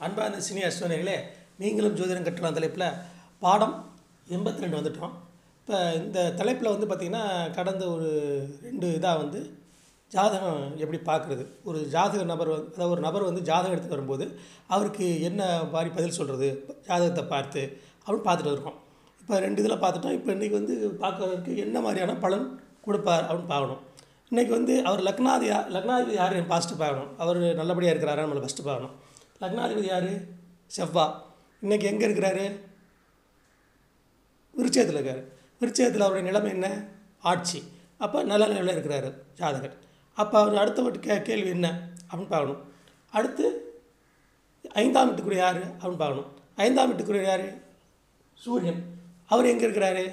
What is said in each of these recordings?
அன்பார்ந்த சினி அஸ்வனிகளே நீங்களும் ஜோதிடம் கற்றலாம் தலைப்பில் பாடம் எண்பத்தி ரெண்டு வந்துட்டோம் இப்போ இந்த தலைப்பில் வந்து பார்த்திங்கன்னா கடந்த ஒரு ரெண்டு இதாக வந்து ஜாதகம் எப்படி பார்க்குறது ஒரு ஜாதக நபர் வந்து அதாவது ஒரு நபர் வந்து ஜாதகம் எடுத்து வரும்போது அவருக்கு என்ன மாதிரி பதில் சொல்கிறது ஜாதகத்தை பார்த்து அப்படின்னு பார்த்துட்டு இருக்கோம் இப்போ ரெண்டு இதில் பார்த்துட்டோம் இப்போ இன்றைக்கி வந்து பார்க்கறதுக்கு என்ன மாதிரியான பலன் கொடுப்பார் அப்படின்னு பார்க்கணும் இன்றைக்கி வந்து அவர் லக்னாதி லக்னாதிபதி யார் ஃபஸ்ட்டு பார்க்கணும் அவர் நல்லபடியாக இருக்கிறாரா நம்மளை ஃபஸ்ட்டு பார்க்கணும் லக்னாதிபதி யார் செவ்வா இன்றைக்கி எங்கே இருக்கிறாரு விருச்சயத்தில் இருக்கார் விருச்சயத்தில் அவருடைய நிலைமை என்ன ஆட்சி அப்போ நல்ல நிலையில் இருக்கிறாரு ஜாதகர் அப்போ அவர் அடுத்த வீட்டு கே கேள்வி என்ன அப்படின்னு பார்க்கணும் அடுத்து ஐந்தாம் வீட்டுக்குரிய யார் அப்படின்னு பார்க்கணும் ஐந்தாம் வீட்டுக்குரிய யார் சூரியன் அவர் எங்கே இருக்கிறாரு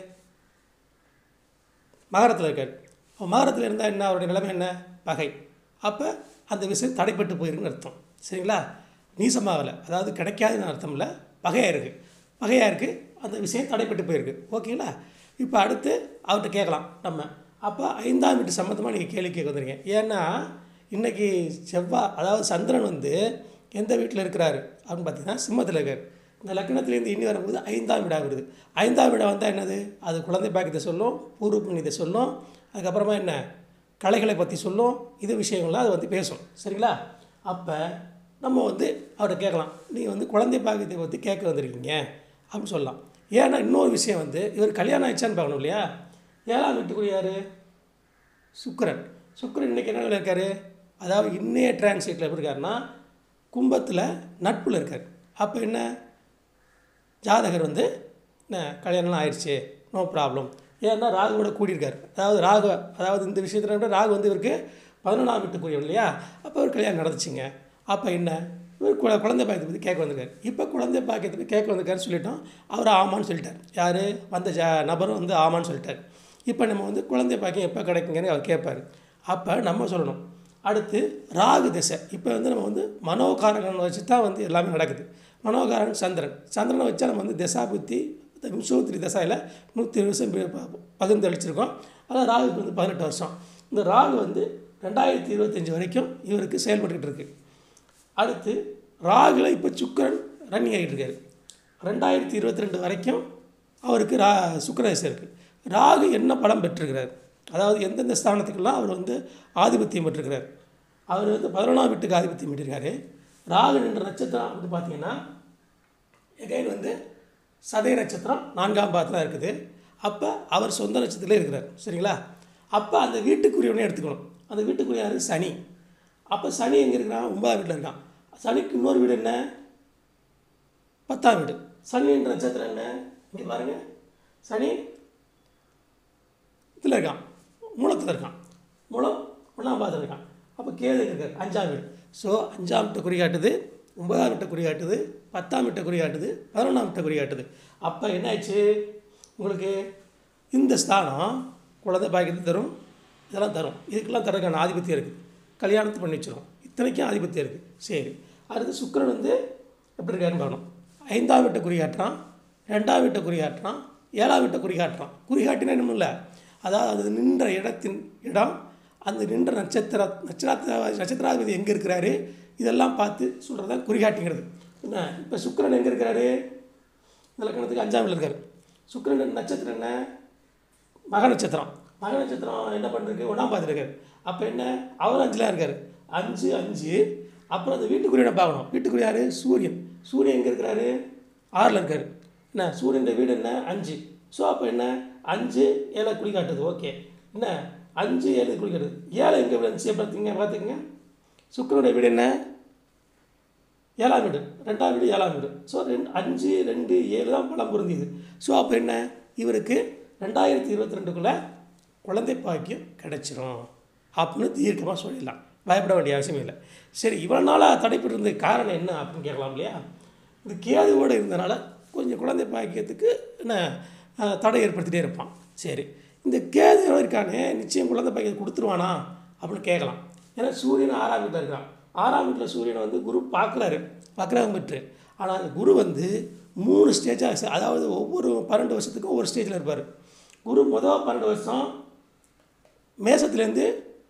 மகரத்தில் இருக்கார் அப்போ மகரத்தில் இருந்தால் என்ன அவருடைய நிலைமை என்ன பகை அப்போ அந்த விஷயம் தடைப்பட்டு போயிருக்குன்னு அர்த்தம் சரிங்களா நீசமாகலை அதாவது கிடைக்காதுன்னு அர்த்தம் இல்லை பகையாக இருக்குது பகையாக இருக்குது அந்த விஷயம் தடைப்பட்டு போயிருக்கு ஓகேங்களா இப்போ அடுத்து அவர்கிட்ட கேட்கலாம் நம்ம அப்போ ஐந்தாம் வீட்டு சம்மந்தமாக நீங்கள் கேள்வி கேட்க வந்துருங்க ஏன்னா இன்றைக்கி செவ்வாய் அதாவது சந்திரன் வந்து எந்த வீட்டில் இருக்கிறாரு அப்படின்னு பார்த்தீங்கன்னா சிம்மத்தில் இருக்கார் இந்த லக்னத்துலேருந்து இனி வரும்போது ஐந்தாம் வீடாக வருது ஐந்தாம் வீடாக வந்தால் என்னது அது குழந்தை பாக்கியத்தை சொல்லும் பூர்வ புண்ணியத்தை சொல்லும் அதுக்கப்புறமா என்ன கலைகளை பற்றி சொல்லும் இது விஷயங்கள்லாம் அது வந்து பேசும் சரிங்களா அப்போ நம்ம வந்து அவர்கிட்ட கேட்கலாம் நீங்கள் வந்து குழந்தை பாக்கியத்தை பற்றி கேட்க வந்திருக்கீங்க அப்படின்னு சொல்லலாம் ஏன்னா இன்னொரு விஷயம் வந்து இவர் கல்யாணம் ஆயிடுச்சான்னு பார்க்கணும் இல்லையா ஏழாம் வீட்டுக்குரிய யார் சுக்கரன் சுக்கரன் இன்றைக்கி என்ன இருக்கார் அதாவது இன்னைய டிரான்சிட்டில் எப்படி இருக்காருன்னா கும்பத்தில் நட்பில் இருக்கார் அப்போ என்ன ஜாதகர் வந்து என்ன கல்யாணம்லாம் ஆயிடுச்சு நோ ப்ராப்ளம் ஏன்னா ராகுவோட கூடியிருக்கார் அதாவது ராகு அதாவது இந்த விஷயத்தில் விட ராகு வந்து இவருக்கு பதினொன்றாம் வீட்டுக்குரியவன் இல்லையா அப்போ ஒரு கல்யாணம் நடந்துச்சுங்க அப்போ என்ன இவர் குழ குழந்தை பாக்கியத்தை பற்றி கேட்க வந்திருக்காரு இப்போ குழந்தை பாக்கியத்தை பற்றி கேட்க வந்திருக்காருன்னு சொல்லிட்டோம் அவர் ஆமான்னு சொல்லிட்டார் யார் வந்த ஜா நபரும் வந்து ஆமான்னு சொல்லிட்டார் இப்போ நம்ம வந்து குழந்தை பாக்கியம் எப்போ கிடைக்குங்கன்னு அவர் கேட்பார் அப்போ நம்ம சொல்லணும் அடுத்து ராகு திசை இப்போ வந்து நம்ம வந்து மனோகாரகன் வச்சு தான் வந்து எல்லாமே நடக்குது மனோகாரன் சந்திரன் சந்திரனை வச்சா நம்ம வந்து திசா புத்தி விம்சோத்திரி தசாயில் நூற்றி வருஷம் பகிர்ந்து அளிச்சிருக்கோம் அதான் ராகுக்கு வந்து பதினெட்டு வருஷம் இந்த ராகு வந்து ரெண்டாயிரத்தி இருபத்தஞ்சி வரைக்கும் இவருக்கு செயல்பட்டுக்கிட்டு இருக்கு அடுத்து ராகுல இப்போ சுக்கரன் ரன்னிங் ஆகிட்டு இருக்காரு ரெண்டாயிரத்தி இருபத்தி ரெண்டு வரைக்கும் அவருக்கு ரா சுக்கரதசை இருக்குது ராகு என்ன பலம் பெற்றிருக்கிறார் அதாவது எந்தெந்த ஸ்தானத்துக்கெல்லாம் அவர் வந்து ஆதிபத்தியம் பெற்றிருக்கிறார் அவர் வந்து பதினொன்றாம் வீட்டுக்கு ஆதிபத்தியம் பெற்றிருக்காரு ராகு என்ற நட்சத்திரம் வந்து பார்த்தீங்கன்னா எகைன் வந்து சதய நட்சத்திரம் நான்காம் பாதத்தில் இருக்குது அப்போ அவர் சொந்த நட்சத்திரத்திலே இருக்கிறார் சரிங்களா அப்போ அந்த வீட்டுக்குரியவனே எடுத்துக்கணும் அந்த வீட்டுக்குரிய யார் சனி அப்போ சனி எங்கே இருக்கிறான் ஒன்பதாம் வீட்டில் இருக்கான் சனிக்கு இன்னொரு வீடு என்ன பத்தாம் வீடு சனி என்ற நட்சத்திரம் என்ன இங்கே பாருங்க சனி இதில் இருக்கான் மூலத்தில் இருக்கான் மூலம் ஒன்றாம் பாதத்தில் இருக்கான் அப்போ கேது இருக்கார் அஞ்சாம் வீடு ஸோ அஞ்சாம் வீட்டை குறிகாட்டுது ஒன்பதாம் வீட்டை குறிகாட்டுது பத்தாம் வீட்டை குறிகாட்டுது பதினொன்றாம் வீட்டை குறிகாட்டுது அப்போ என்ன ஆயிடுச்சு உங்களுக்கு இந்த ஸ்தானம் குழந்தை பாக்கியத்தை தரும் இதெல்லாம் தரும் இதுக்கெல்லாம் தரக்கான ஆதிபத்தியம் இருக்குது கல்யாணத்தை பண்ணி வச்சிடும் இத்தனைக்கும் ஆதிபத்தியம் இருக்குது சரி அடுத்து சுக்கரன் வந்து எப்படி இருக்காருன்னு பார்க்கணும் ஐந்தாம் வீட்டை குறிகாட்டுறான் ரெண்டாம் வீட்டை குறிகாட்டுறான் ஏழாம் வீட்டை குறிகாட்டுறான் குறிகாட்டினா இன்னும் இல்லை அதாவது அது நின்ற இடத்தின் இடம் அந்த நின்ற நட்சத்திர நட்சத்திர நட்சத்திராதிபதி எங்கே இருக்கிறாரு இதெல்லாம் பார்த்து சொல்கிறது தான் குறிகாட்டிங்கிறது என்ன இப்போ சுக்கரன் எங்கே இருக்கிறாரு இந்த லக்கணத்துக்கு அஞ்சாம் வீட்டில் இருக்கார் சுக்கரன் நட்சத்திரம் என்ன மக நட்சத்திரம் மக நட்சத்திரம் என்ன பண்ணுறது ஒன்றாம் பார்த்துருக்காரு அப்போ என்ன அவர் அஞ்சில் இருக்கார் அஞ்சு அஞ்சு அப்புறம் அந்த வீட்டுக்குரியனை பார்க்கணும் வீட்டுக்குரிய யார் சூரியன் சூரியன் எங்கே இருக்கிறாரு ஆறில் இருக்கார் என்ன சூரியன் வீடு என்ன அஞ்சு ஸோ அப்போ என்ன அஞ்சு ஏழை குடி காட்டுது ஓகே என்ன அஞ்சு ஏழு குடி காட்டுது ஏழை எங்கே வீடு அஞ்சு பார்த்தீங்க பார்த்துக்கங்க சுக்கரனுடைய வீடு என்ன ஏழாம் வீடு ரெண்டாம் வீடு ஏழாம் வீடு ஸோ ரெண்டு அஞ்சு ரெண்டு ஏழு தான் பலம் பொருந்தியது ஸோ அப்போ என்ன இவருக்கு ரெண்டாயிரத்தி இருபத்தி ரெண்டுக்குள்ளே குழந்தை பாக்கியம் கிடச்சிரும் அப்படின்னு தீர்க்கமாக சொல்லிடலாம் பயப்பட வேண்டிய அவசியம் இல்லை சரி இவ்வளோ நாளாக தடைப்பட்டு இருந்த காரணம் என்ன அப்படின்னு கேட்கலாம் இல்லையா இந்த கேதுவோடு இருந்தனால கொஞ்சம் குழந்தை பாக்கியத்துக்கு என்ன தடை ஏற்படுத்திகிட்டே இருப்பான் சரி இந்த கேது இருக்கானே நிச்சயம் குழந்தை பாக்கியத்தை கொடுத்துருவானா அப்படின்னு கேட்கலாம் ஏன்னா சூரியன் ஆறாம் வீட்டில் இருக்கான் ஆறாம் வீட்டில் சூரியனை வந்து குரு பார்க்குறாரு வக்ரகம் பெற்று ஆனால் அந்த குரு வந்து மூணு ஸ்டேஜாக அதாவது ஒவ்வொரு பன்னெண்டு வருஷத்துக்கும் ஒவ்வொரு ஸ்டேஜில் இருப்பார் குரு மொதல் பன்னெண்டு வருஷம் மேசத்துலேருந்து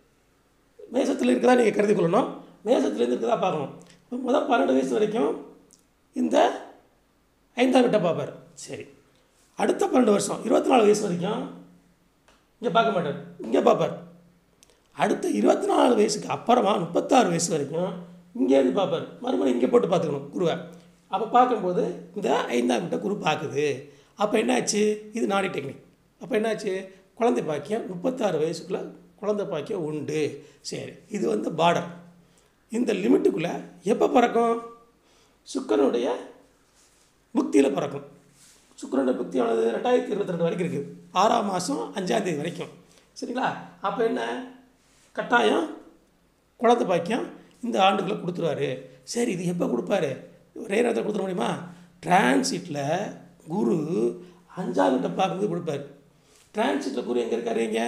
மேசத்தில் இருக்கதா நீங்கள் கருதி கொள்ளணும் மேசத்துலேருந்து இருக்கதா பார்க்கணும் இப்போ முதல் பன்னெண்டு வயசு வரைக்கும் இந்த ஐந்தாம் வீட்டை பார்ப்பார் சரி அடுத்த பன்னெண்டு வருஷம் இருபத்தி நாலு வயசு வரைக்கும் இங்கே பார்க்க மாட்டார் இங்கே பார்ப்பார் அடுத்த இருபத்தி நாலு வயசுக்கு அப்புறமா முப்பத்தாறு வயசு வரைக்கும் இங்கே இருந்து பார்ப்பார் மறுபடியும் இங்கே போட்டு பார்த்துக்கணும் குருவை அப்போ பார்க்கும்போது இந்த ஐந்தாம் வீட்டை குரு பார்க்குது அப்போ என்னாச்சு இது நாடி டெக்னிக் அப்போ என்னாச்சு குழந்தை பாக்கியம் முப்பத்தாறு வயசுக்குள்ளே குழந்தை பாக்கியம் உண்டு சரி இது வந்து பார்டர் இந்த லிமிட்டுக்குள்ளே எப்போ பிறக்கும் சுக்கரனுடைய புக்தியில் பிறக்கும் சுக்கரனுடைய புக்தியானது ரெண்டாயிரத்தி இருபத்தி ரெண்டு வரைக்கும் இருக்குது ஆறாம் மாதம் அஞ்சாம் தேதி வரைக்கும் சரிங்களா அப்போ என்ன கட்டாயம் குழந்தை பாக்கியம் இந்த ஆண்டுக்குள்ளே கொடுத்துருவாரு சரி இது எப்போ கொடுப்பாரு ஒரே நேரத்தில் கொடுத்துட முடியுமா டிரான்சிட்டில் குரு அஞ்சாம் வீட்டை பார்க்கும்போது கொடுப்பாரு டிரான்சிட்டில் குரு எங்கே இருக்காரு இங்கே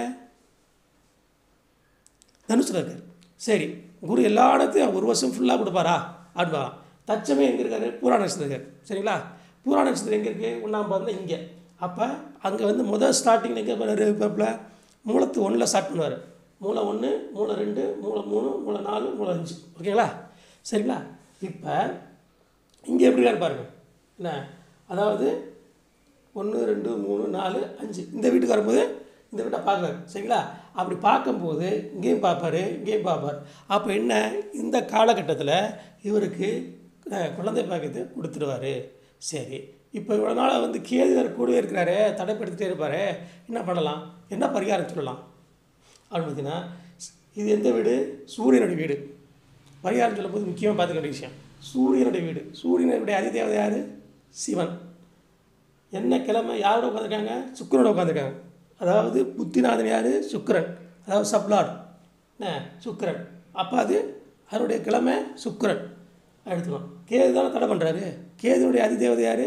தனுசில் இருக்கார் சரி குரு எல்லா இடத்தையும் ஒரு வருஷம் ஃபுல்லாக கொடுப்பாரா அப்படின்னா தச்சமே எங்கே இருக்காரு பூரா நட்சத்திரம் இருக்கார் சரிங்களா பூரா நட்சத்திரம் எங்கே இருக்குது ஒன்றாம் பாதம் இங்கே அப்போ அங்கே வந்து முதல் ஸ்டார்டிங்கில் எங்கே போகிறாரு இப்போ மூலத்து ஒன்றில் ஸ்டார்ட் பண்ணுவார் மூளை ஒன்று மூளை ரெண்டு மூளை மூணு மூளை நாலு மூளை அஞ்சு ஓகேங்களா சரிங்களா இப்போ இங்கே எப்படி இருக்காரு பாருங்க என்ன அதாவது ஒன்று ரெண்டு மூணு நாலு அஞ்சு இந்த வீட்டுக்கு வரும்போது இந்த வீட்டை பார்க்குறாரு சரிங்களா அப்படி பார்க்கும்போது இங்கேயும் பார்ப்பாரு இங்கேயும் பார்ப்பார் அப்போ என்ன இந்த காலகட்டத்தில் இவருக்கு அஹ், குழந்தை பாக்கியத்தை கொடுத்துருவாரு சரி இப்போ இவ்வளோ நாள் வந்து கேது வேறு கூடவே இருக்கிறாரு தடைப்படுத்திட்டே இருப்பாரு என்ன பண்ணலாம் என்ன பரிகாரம் சொல்லலாம் அப்படின்னு பார்த்தீங்கன்னா இது எந்த வீடு சூரியனுடைய வீடு பரிகாரம் சொல்லும்போது முக்கியமாக பார்த்துக்க வேண்டிய விஷயம் சூரியனுடைய வீடு சூரியனுடைய அதிதேவதை யார் சிவன் என்ன கிழமை யாரோட உட்காந்துருக்காங்க சுக்கிரனோட உட்காந்துருக்காங்க அதாவது புத்திநாதன் யார் சுக்கிரன் அதாவது சப்லாட் என்ன சுக்கிரன் அப்போ அது அவருடைய கிழமை சுக்கிரன் எடுத்துக்கலாம் கேது தானே தடை பண்ணுறாரு கேதுனுடைய அதிதேவதை யார்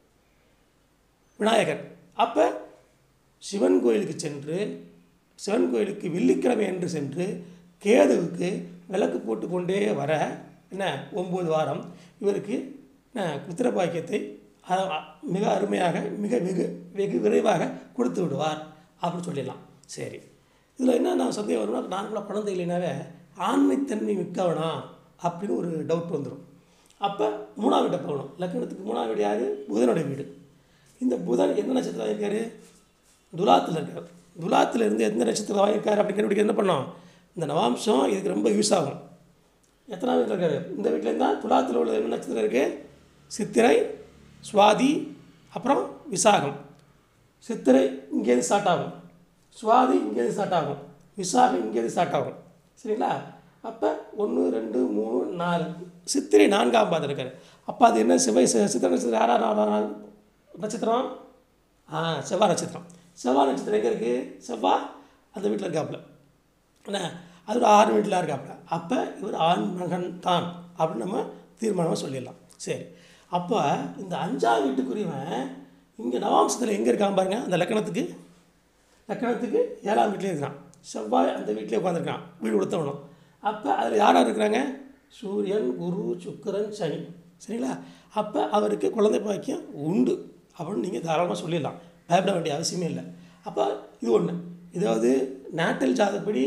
விநாயகர் அப்போ சிவன் கோயிலுக்கு சென்று சிவன் கோயிலுக்கு வெள்ளிக்கிழமை என்று சென்று கேதுவுக்கு விளக்கு போட்டு கொண்டே வர என்ன ஒம்பது வாரம் இவருக்கு என்ன புத்திர பாக்கியத்தை அ- அ- மிக அருமையாக மிக வெகு வெகு விரைவாக கொடுத்து விடுவார் அப்படின்னு சொல்லிடலாம் சரி இதில் என்ன நான் சந்தேகம் வரும்னா நார்மலாக குழந்தை இல்லைனாவே ஆண்மைத்தன்மை மிக்கவனா அப்படின்னு ஒரு டவுட் வந்துடும் அப்போ மூணாவது வீட்டை போகணும் லக்னத்துக்கு மூணாவது வீடு யார் புதனுடைய வீடு இந்த புதன் எந்த நட்சத்திரம் இருக்காரு துலாத்தில் இருக்கார் துலாத்தில் இருந்து எந்த நட்சத்திரம் வாங்கியிருக்காரு அப்படிங்கிறதுக்கு என்ன பண்ணோம் இந்த நவாம்சம் இதுக்கு ரொம்ப யூஸ் ஆகும் எத்தனாவது வீட்டில் இருக்காரு இந்த வீட்டில் தான் துலாத்தில் உள்ள என்ன நட்சத்திரம் இருக்குது சித்திரை சுவாதி அப்புறம் விசாகம் சித்திரை இங்கேருந்து ஸ்டார்ட் ஆகும் சுவாதி இங்கேருந்து ஸ்டார்ட் ஆகும் விசாகம் இங்கேருந்து ஸ்டார்ட் ஆகும் சரிங்களா அப்போ ஒன்று ரெண்டு மூணு நாலு சித்திரை நான்காம் பாதம் இருக்காரு அப்போ அது என்ன சிவை சி- சித்திரை நட்சத்திரம் யாரா நாலா- நாலு நட்சத்திரம் ஆ செவ்வாய் நட்சத்திரம் செவ்வாய் நட்சத்திரம் எங்கே இருக்குது செவ்வாய் அந்த வீட்டில் இருக்காப்புல என்ன அது ஒரு ஆறு வீட்டில் இருக்காப்புல அப்போ இவர் ஆண் மகன் தான் அப்படின்னு நம்ம தீர்மானமாக சொல்லிடலாம் சரி அப்போ இந்த அஞ்சாம் வீட்டுக்குரியவன் இங்கே நவாம்சத்தில் எங்கே இருக்கான் பாருங்க அந்த லக்கணத்துக்கு லக்கணத்துக்கு ஏழாம் வீட்டிலே இருக்கிறான் செவ்வாய் அந்த வீட்டிலே உட்காந்துருக்கான் வீடு கொடுத்தவனும் அப்போ அதில் யார் யார் இருக்கிறாங்க சூரியன் குரு சுக்கிரன் சனி சரிங்களா அப்போ அவருக்கு குழந்தை பாக்கியம் உண்டு அப்படின்னு நீங்கள் தாராளமாக சொல்லிடலாம் பயப்பட வேண்டிய அவசியமே இல்லை அப்போ இது ஒன்று இதாவது நாட்டல் ஜாதப்படி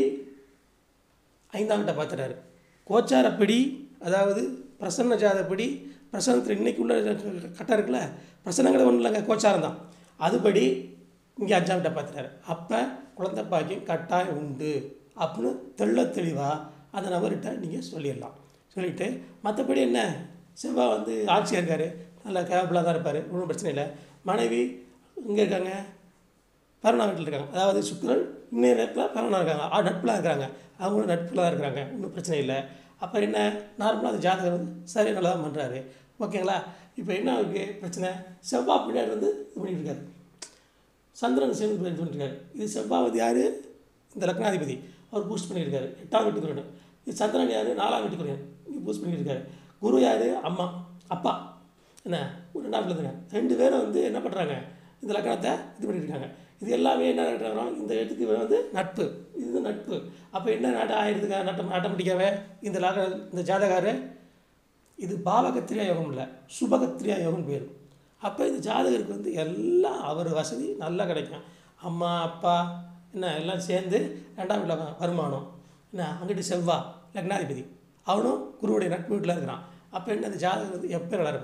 ஐந்தாம் வீட்டை பார்த்துட்டாரு கோச்சாரப்படி அதாவது பிரசன்ன ஜாதப்படி பிரசன்னத்தில் இன்னைக்கு உள்ள கட்டம் இருக்குல்ல பிரசன்னங்கிறது ஒன்றும் இல்லைங்க கோச்சாரம் தான் அதுபடி இங்கே அஞ்சாம் வீட்டை பார்த்துட்டாரு அப்போ குழந்தை பாக்கியம் கட்டாயம் உண்டு அப்படின்னு தெள்ள தெளிவாக அந்த நபர்கிட்ட நீங்கள் சொல்லிடலாம் சொல்லிவிட்டு மற்றபடி என்ன செவ்வாய் வந்து ஆட்சியாக இருக்கார் நல்லா கேபிளாக தான் இருப்பார் ஒன்றும் பிரச்சனை இல்லை மனைவி இங்கே இருக்காங்க பரணா வீட்டில் இருக்காங்க அதாவது சுக்கிரன் இன்னைய நேரத்தில் பரணா இருக்காங்க ஆ நட்பில் இருக்கிறாங்க அவங்களும் நட்பில் தான் இருக்கிறாங்க ஒன்றும் பிரச்சனை இல்லை அப்போ என்ன நார்மலாக அந்த ஜாதகம் வந்து சரி நல்லா தான் பண்ணுறாரு ஓகேங்களா இப்போ என்ன அவருக்கு பிரச்சனை செவ்வாய் பின்னாடி வந்து இது பண்ணிட்டு இருக்காரு சந்திரன் சேர்ந்து இது பண்ணிட்டு இருக்காரு இது செவ்வாய் வந்து யார் இந்த லக்னாதிபதி அவர் பூஸ்ட் பண்ணியிருக்காரு எட்டாம் வீட்டுக்குரியன் இது சந்திரன் யார் நாலாம் வீட்டுக்குரியன் இங்கே பூஸ்ட் பண்ணியிருக்காரு குரு யார் அம்மா அப்பா என்ன ஒரு ரெண்டாம் வீட்டில் இருக்காங்க ரெண்டு பேரும் வந்து என்ன பண்ணுறாங்க இந்த லக்கணத்தை இது பண்ணியிருக்காங்க இது எல்லாமே என்ன நடக்கிறாங்க இந்த இடத்துக்கு இவன் வந்து நட்பு இது நட்பு அப்போ என்ன நாட்டு ஆயிடுதுங்க நட்டம் ஆட்டோமேட்டிக்காகவே இந்த லக இந்த ஜாதகாரு இது பாவகத்திரியா யோகம் இல்லை சுபகத்திரியா யோகம் பேர் அப்போ இந்த ஜாதகருக்கு வந்து எல்லாம் அவர் வசதி நல்லா கிடைக்கும் அம்மா அப்பா என்ன எல்லாம் சேர்ந்து ரெண்டாம் வீட்டில் வருமானம் என்ன அங்கிட்டு செவ்வா லக்னாதிபதி அவனும் குருவுடைய நட்பு வீட்டில் இருக்கிறான் அப்போ என்ன இந்த ஜாதகம் வந்து எப்போ நல்லா இருக்கும்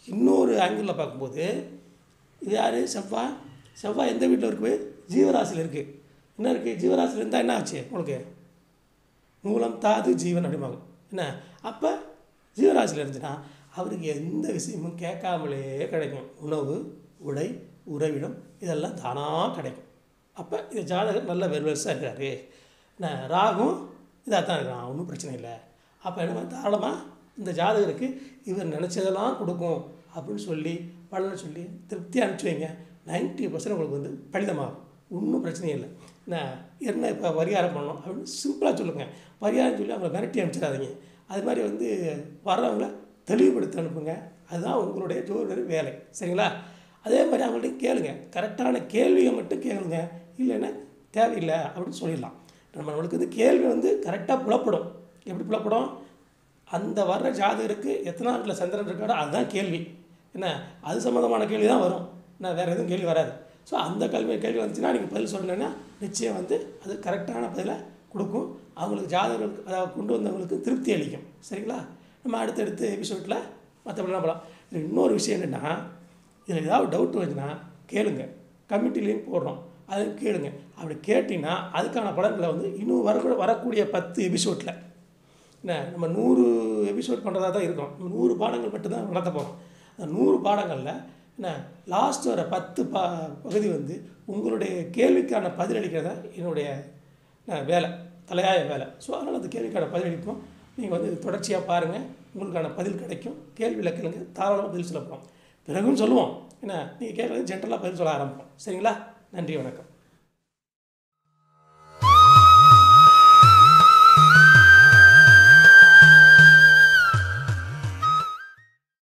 இன்னொரு ஆங்கிளில் பார்க்கும்போது இது யார் செவ்வாய் செவ்வாய் எந்த வீட்டில் இருக்குது ஜீவராசியில் இருக்குது என்ன இருக்குது ஜீவராசியில் இருந்தால் என்ன ஆச்சு உங்களுக்கு மூலம் தாது ஜீவன் அப்படிம்பாங்க என்ன அப்போ ஜீவராசியில் இருந்துச்சுன்னா அவருக்கு எந்த விஷயமும் கேட்காமலே கிடைக்கும் உணவு உடை உறைவிடம் இதெல்லாம் தானாக கிடைக்கும் அப்போ இந்த ஜாதகர் நல்ல வெல்வெல்ஸாக இருக்காரு என்ன ராகும் இதாக தான் இருக்கான் ஒன்றும் பிரச்சனை இல்லை அப்போ என்ன தாராளமாக இந்த ஜாதகருக்கு இவர் நினச்சதெல்லாம் கொடுக்கும் அப்படின்னு சொல்லி பலனை சொல்லி திருப்தியாக அனுப்பிச்சி வைங்க நைன்ட்டி பர்சன்ட் உங்களுக்கு வந்து பலிதமாகும் ஒன்றும் பிரச்சனையும் இல்லை நான் என்ன இப்போ பரிகாரம் பண்ணணும் அப்படின்னு சிம்பிளாக சொல்லுங்கள் பரிகாரம் சொல்லி அவங்கள மிரட்டி அனுப்பிச்சிடாதீங்க அது மாதிரி வந்து வர்றவங்கள தெளிவுபடுத்த அனுப்புங்க அதுதான் உங்களுடைய ஜோதிடர் வேலை சரிங்களா அதே மாதிரி அவங்கள்ட்ட கேளுங்க கரெக்டான கேள்வியை மட்டும் கேளுங்க இல்லைன்னா தேவையில்லை அப்படின்னு சொல்லிடலாம் நம்ம நம்மளுக்கு வந்து கேள்வி வந்து கரெக்டாக புலப்படும் எப்படி புலப்படும் அந்த வர்ற ஜாதகருக்கு எத்தனை நாட்டில் சந்திரன் இருக்காடோ அதுதான் கேள்வி என்ன அது சம்மந்தமான கேள்வி தான் வரும் என்ன வேறு எதுவும் கேள்வி வராது ஸோ அந்த கேள்வி கேள்வி வந்துச்சுன்னா நீங்கள் பதில் சொன்னீங்கன்னா நிச்சயம் வந்து அது கரெக்டான பதிலை கொடுக்கும் அவங்களுக்கு ஜாதகர்களுக்கு அதாவது கொண்டு வந்தவங்களுக்கு திருப்தி அளிக்கும் சரிங்களா நம்ம அடுத்தடுத்த எபிசோடில் மற்றபடிலாம் போகலாம் இதில் இன்னொரு விஷயம் என்னென்னா இதில் ஏதாவது டவுட் வந்துச்சுன்னா கேளுங்க கமிட்டிலையும் போடுறோம் அது கேளுங்க அப்படி கேட்டிங்கன்னா அதுக்கான பலன்களை வந்து இன்னும் வர வரக்கூடிய பத்து எபிசோடில் என்ன நம்ம நூறு எபிசோட் பண்ணுறதா தான் இருக்கோம் நம்ம நூறு பாடங்கள் மட்டும்தான் நடத்த போகிறோம் அந்த நூறு பாடங்களில் என்ன லாஸ்ட் வர பத்து பா பகுதி வந்து உங்களுடைய கேள்விக்கான பதிலளிக்கிறதா என்னுடைய அஹ், வேலை தலையாய வேலை ஸோ அதனால் அந்த கேள்விக்கான பதிலளிப்போம் நீங்கள் வந்து தொடர்ச்சியாக பாருங்கள் உங்களுக்கான பதில் கிடைக்கும் கேள்வியில் கேளுங்க தாராளமாக பதில் சொல்ல போகிறோம் பிறகும் சொல்லுவோம் என்ன நீங்கள் கேட்குறது ஜென்ரலாக பதில் சொல்ல ஆரம்பிப்போம் சரிங்களா நன்றி வணக்கம்